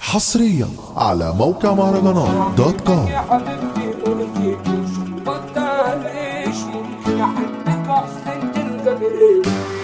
حصريا على موقع مهرجانات دوت كوم يا حبيبتي ونسيت وشو بطلعليش ممكن احبك اصلا انت القدر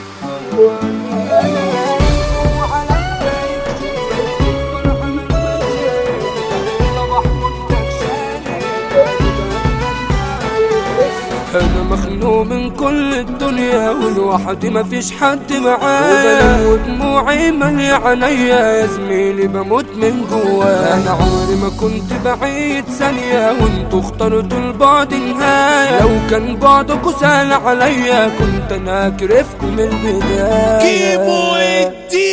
انا مخلوق من كل الدنيا والوحدي مفيش حد معايا ودموعي مالية عينيا يا زميلي بموت من جوايا انا عمري ما كنت بعيد ثانية وانتوا اخترتوا البعد نهاية لو كان بعدكوا سهل عليا كنت انا اكرفكم من البداية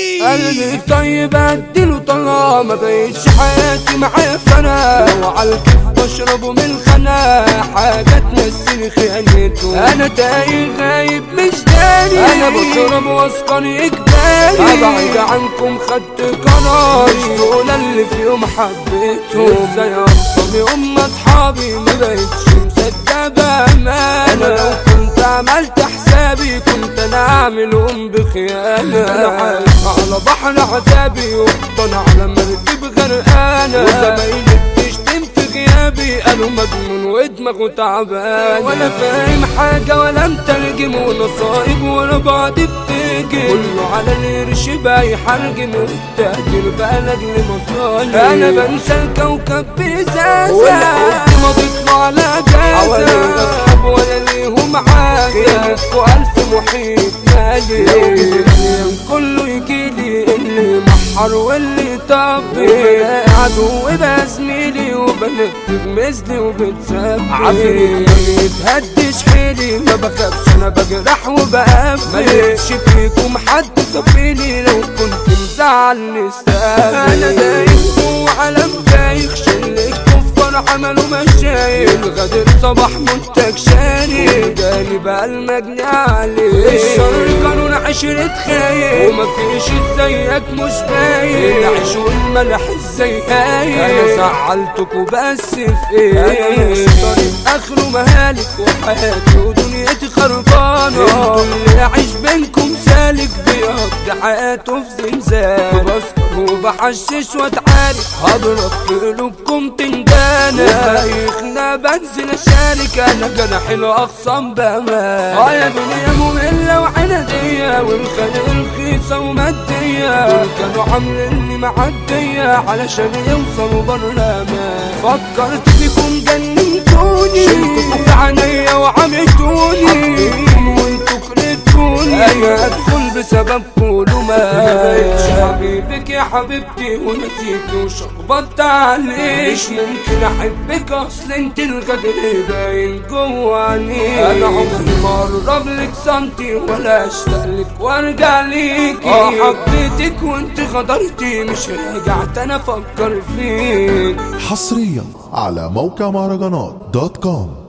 قلبي طيب اديله طلع ما بقتش حياتي معاه فانا لو عالكيف بشربه من الخنا حاجة تمثل خيانته انا تايه غايب مش داري انا بشرب واسكر اجباري ابعد عنكم خدت قرار مش دول اللي في يوم حبيتهم ازاي اخصمي ام اصحابي ما بقتش مصدقة بامانة انا لو كنت عملت حسابي كنت انا اعملهم بخيانة انا عايش على بحر عذابي وقطن على مركب غرقانة وزمايلي بتشتم في غيابي قالوا مجنون ودماغه تعبان ولا فاهم حاجة ولا مترجم ونصايب ولا بعض بتيجي كله على القرش بقى يحرجم والتقدير بقى لاجل مصالح انا بنسى الكوكب بإزازة والحب ما بيطلع على جازة اصحاب ولا ليهم عازة والف محيط مالي لو جيت اليوم كله يجيلي اللي محر واللي طبي عدو بقى زميلي وبنكتب مثلي وبتسبي عفريت ما بيتهدش حيلي ما بخافش انا بجرح وبقفل ما لقيتش فيكم حد صفيني لو كنت مزعل نستاهل انا دايق جوه عالم دايق شلك كفار عملوا مشايل الغدر صباح منتج شاري جاني بقى المجني عليه الشر قانون عشرة خايف ومفيش زيك مش باين العيش والملح ازاي هايل انا زعلتكوا بس في ايه انا مش طريق اخره مهالك وحياتي ودنيتي خربانة انتوا اللي اعيش بينكم سالك بيقضي حياته في زنزانة وبسكر وبحشش واتعارك هضرب في قلوبكم تنجانة وفايخنا بنزل اشارك انا جناحي الاخصام بامان اه يا دنيا مملة وعنادية والخلق رخيصة ومادية دول كانوا عامليني معدية علشان يوصلوا بره امان فكرت فيكم جننتوني شلتكوا في عينيا وعملتوني وانتوا كرهتوني انا ادخل بسببكوا ما بقتش حبيبك يا حبيبتي ونسيتي وشخبطت عليك مش ممكن احبك اصل انت الغدر باين جوا عينيك انا عمري ما اقرب لك سنتي ولا اشتاق لك وارجع ليكي اه حبيتك وانت غدرتي مش رجعت انا افكر فيك حصريا على موقع مهرجانات دوت كوم